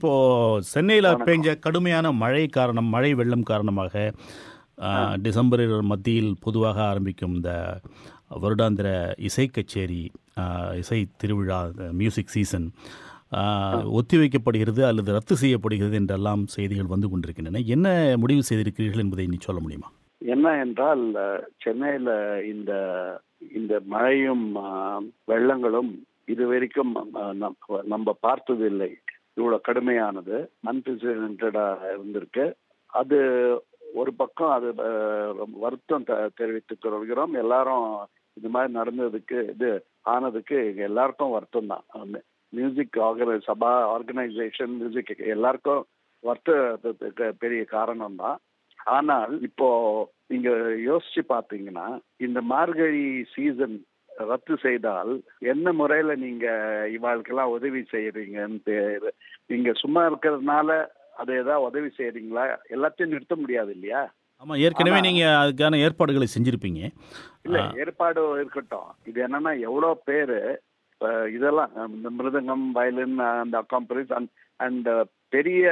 இப்போ சென்னையில் பெஞ்ச கடுமையான மழை காரணம் மழை வெள்ளம் காரணமாக ஆ, டிசம்பர் மத்தியில் பொதுவாக ஆரம்பிக்கும் இந்த வருடாந்திர இசை கச்சேரி ஆ, இசை திருவிழா மியூசிக் சீசன் ஆ, ஒத்திவைக்கப்படுகிறது அல்லது ரத்து செய்யப்படுகிறது என்றெல்லாம் செய்திகள் வந்து கொண்டிருக்கின்றன என்ன முடிவு செய்திருக்கிறீர்கள் என்பதை நீ சொல்ல முடியுமா என்ன என்றால் அஹ், சென்னையில இந்த இந்த மழையும் அஹ், வெள்ளங்களும் இதுவரைக்கும் அஹ், நம்- நம்ம பார்த்ததில்லை இவ்வளவு கடுமையானது அன்பிரசிடென்டா இருந்திருக்கு அது ஒரு பக்கம் அது அஹ், ரொம்ப வருத்தம் தெ- தெரிவித்துக் கொள்கிறோம் எல்லாரும் இது மாதிரி நடந்ததுக்கு இது ஆனதுக்கு எங்க எல்லாருக்கும் வருத்தம் தான் மியூசிக் ஆர்கனை சபா ஆர்கனைசேஷன் மியூசிக் எல்லாருக்கும் வருத்தத்துக்கு பெரிய காரணம் தான் ஆனால் இப்போ நீங்க யோசிச்சு பாத்தீங்கன்னா இந்த மார்கழி சீசன் ரத்து செய்தால் என்ன முறையில நீங்க இவாளுக்கெல்லாம் உதவி செய்யறீங்கன்னு தெ- நீங்க சும்மா இருக்கிறதுனால அதை ஏதாவது உதவி செய்யறீங்களா எல்லாத்தையும் நிறுத்த முடியாது இல்லையா ஆமாம் ஏற்கனவே ஆனா- நீங்கள் அதுக்கான ஏற்பாடுகளை செஞ்சுருப்பீங்க இல்ல ஆ. ஏற்பாடு இருக்கட்டும் இது என்னன்னா எவ்வளவு பேரு அஹ், இதெல்லாம் அஹ், இந்த மிருதங்கம் வயலின் அந்த அக்காம்பரிஸ் அண்ட் பெரிய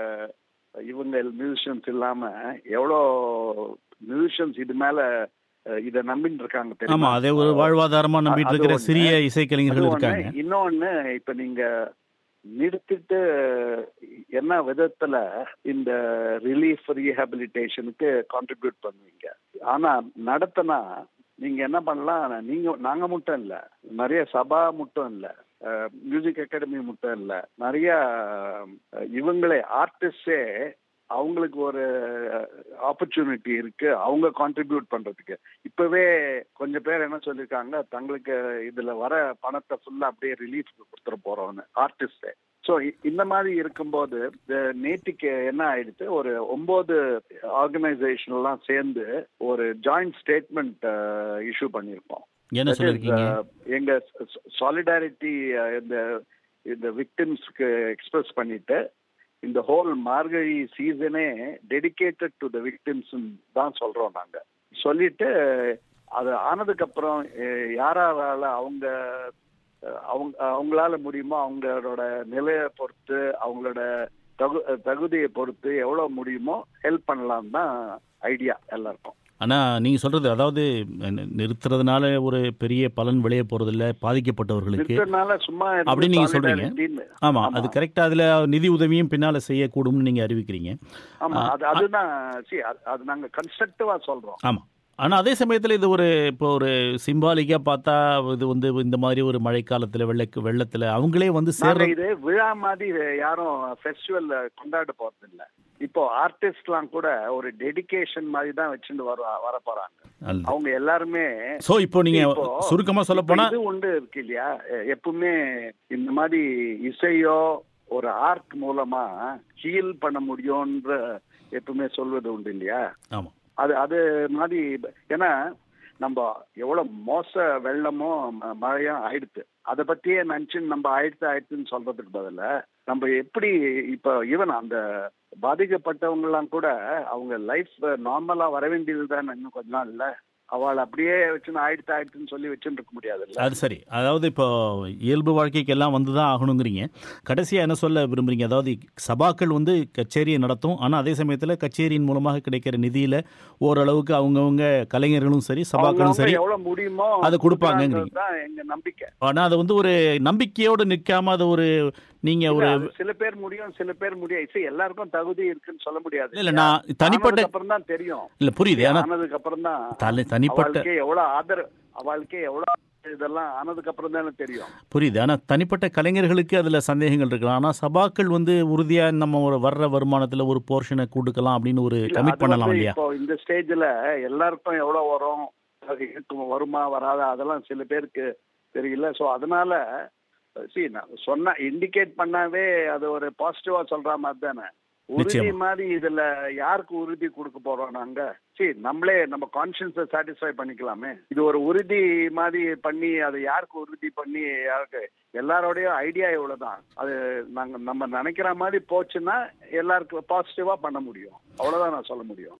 இவங்க மியூசிஷியன்ஸ் இல்லாம எவ்வளோ மியூசிஷியன்ஸ் இது மேல அஹ், இத நம்பிட்டு இருக்காங்க ஆமா தெரியுமா அதே ஒரு வாழ்வாதாரமா நம்பிட்டு அது இருக்கிற ஒண்ணு. சிறிய அது இசைக்கலைஞர்கள் ஒண்ணு. இருக்காங்க இன்னொன்னு இப்ப நீங்க நிறுத்திட்டு என்ன விதத்துல இந்த ரிலீஃப் ரீஹாபிலிட்டேஷனுக்கு கான்ட்ரிபியூட் பண்ணுவீங்க ஆனா நடத்தினா நீங்க என்ன பண்ணலாம் நீங்க நாங்க மட்டும் இல்ல நிறைய சபா மட்டும் இல்ல மியூசிக் அகாடமி மட்டும் இல்ல நிறைய அஹ், இவங்களே ஆர்டிஸ்டே அவங்களுக்கு ஒரு ஆப்பர்ச்சுனிட்டி இருக்கு அவங்க கான்ட்ரிபியூட் பண்றதுக்கு இப்பவே கொஞ்சம் பேர் என்ன சொல்லியிருக்காங்க தங்களுக்கு இதுல வர பணத்தை ஃபுல்லா அப்படியே ரிலீஃப் கொடுத்துட போறோம்னு ஆர்டிஸ்ட் ஸோ இந்த மாதிரி இருக்கும்போது அஹ், நேத்திக்கு என்ன ஆயிடுச்சு ஒரு ஒன்பது ஆர்கனைசேஷன் எல்லாம் சேர்ந்து ஒரு ஜாயிண்ட் ஸ்டேட்மெண்ட் இஷ்யூ பண்ணியிருக்கோம் என்ன That is, சொல்லிருக்கீங்க uh, எங்க சாலிடாரிட்டி இந்த இந்த விக்டிம்ஸ்க்கு எக்ஸ்பிரஸ் பண்ணிட்டு இந்த ஹோல் மார்கழி சீசனே டெடிகேட்டட் டு த விக்டிம்ஸ் தான் சொல்றோம் நாங்க சொல்லிட்டு அது ஆனதுக்கு அப்புறம் அஹ், யாரால அவங்க அஹ், அவங்க அவங்களால முடியுமோ அவங்களோட நிலையை பொறுத்து அவங்களோட தகு தகுதியை பொறுத்து எவ்வளவு முடியுமோ ஹெல்ப் பண்ணலாம் தான் ஐடியா எல்லாருக்கும் ஆனா நீங்க சொல்றது அதாவது நி- நிறுத்துறதுனால ஒரு பெரிய பலன் விளைய போறதில்ல பாதிக்கப்பட்டவர்களுக்கு நிறுத்தனால சும்மா இருந்து அப்படின்னு நீங்க சொல்றீங்க. solidarity-ன்னு. ஆமா ஆமா. அது கரெக்டா அதுல நிதி உதவியும் பின்னால செய்யக்கூடும்னு நீங்க அறிவிக்கிறீங்க ஆமா அது அதுதான் see, அது அது நாங்க கன்ஸ்ட்ரக்டிவா சொல்றோம் ஆமா ஆனா அதே சமயத்துல இது ஒரு இப்போ ஒரு சிம்பாலிக்கா பார்த்தா இது வந்து இந்த மாதிரி ஒரு மழைக்காலத்துல வெள்ளக்கு வெள்ளத்துல அவங்களே வந்து நாங்க சேர்ற இது விழா மாதிரி யாரும் ஃபெஸ்டிவல் கொண்டாட போறது இல்ல இப்போ ஆர்டிஸ்ட்லாம் கூட ஒரு டெடிகேஷன் மாதிரி தான் வச்சுட்டு வர வர போறாங்க நல்லது. அவங்க எல்லாருமே சோ இப்போ நீங்க இப்போ- சுருக்கமா சொல்ல போனா இப்ப இது உண்டு இருக்கு இல்லையா எ- எப்பவுமே இந்த மாதிரி இசையோ ஒரு ஆர்ட் மூலமா ஹீல் பண்ண முடியும்ன்ற எப்பவுமே சொல்வது உண்டு இல்லையா ஆமா அது அது மாதிரி ஏன்னா நம்ம எவ்வளவு மோச வெள்ளமோ ம- மழையும் ஆயிடுத்து அதை பத்தியே நினைச்சு நம்ம ஆயிடுத்து ஆயிடுத்துன்னு சொல்றதுக்கு பதிலா நம்ம எப்படி இப்ப ஈவன் அந்த பாதிக்கப்பட்டவங்க எல்லாம் கூட அவங்க லைஃப் நார்மலா வர வேண்டியது தான் இன்னும் கொஞ்ச நாள் இல்ல அவள் அப்படியே வச்சுன்னு ஆயிடுத்து ஆயிடுத்துன்னு சொல்லி வச்சுட்டு இருக்க முடியாதுல்ல அது சரி அதாவது இப்போ இயல்பு வாழ்க்கைக்கு எல்லாம் வந்து தான் ஆகணுங்கிறீங்க கடைசியாக என்ன சொல்ல விரும்புறீங்க அதாவது சபாக்கள் வந்து கச்சேரியை நடத்தும் ஆனால் அதே சமயத்தில் கச்சேரியின் மூலமாக கிடைக்கிற நிதியில் ஓரளவுக்கு அவங்கவுங்க கலைஞர்களும் சரி சபாக்களும் அவங்கவங்க சரி எவ்வளவு முடியுமோ அதை கொடுப்பாங்கங்கிறீங்க. தான் எங்க நம்பிக்கை ஆனால் அதை வந்து ஒரு நம்பிக்கையோடு நிற்காம அதை ஒரு நீங்கள் ஒரு இல்ல, அது சில பேர் முடியும் சில பேர் முடியாது சரி, எல்லாருக்கும் தகுதி இருக்குன்னு சொல்ல முடியாது இல்லை நான் தனிப்பட்ட அப்புறம் தான் தெரியும் இல்லை புரியுது ஆனால் ஆனதுக்கு அப்புறம் தான் தனி தனிப்பட்ட அவளுக்கே எவ்வளவு ஆதரவு அவளுக்கே எவ்வளவு இதெல்லாம் ஆனதுக்கு அப்புறம் தானே தெரியும் புரியுது ஆனால் தனிப்பட்ட கலைஞர்களுக்கு அதில் சந்தேகங்கள் இருக்கலாம் ஆனால் சபாக்கள் வந்து உறுதியாக நம்ம ஒரு வர்ற வருமானத்தில் ஒரு போர்ஷனை கொடுக்கலாம் அப்படின்னு ஒரு இல்ல, கமிட் அது பண்ணலாம் வந்து இல்லையா இப்போ இந்த ஸ்டேஜ்ல எல்லாருக்கும் எவ்வளவு வரும் அது இருக்கும் வருமா வராதா அதெல்லாம் சில பேருக்கு தெரியல சோ அதனால சி நான் சொன்ன இண்டிகேட் பண்ணாவே அது ஒரு பாசிட்டிவா சொல்ற மாதிரி தானே உறுதி நிச்சயமா. மாதிரி இதுல யாருக்கு உறுதி கொடுக்க போறோம் நாங்க சரி நம்மளே நம்ம கான்சியன்ஸை சாட்டிஸ்ஃபை பண்ணிக்கலாமே இது ஒரு உறுதி மாதிரி பண்ணி அதை யாருக்கு உறுதி பண்ணி யாருக்கு எல்லாரோடைய ஐடியா இவ்வளவுதான் அது நாங்க நம்ம நினைக்கிற மாதிரி போச்சுன்னா எல்லாருக்கும் பாசிட்டிவா பண்ண முடியும் அவ்வளவுதான் நான் சொல்ல முடியும்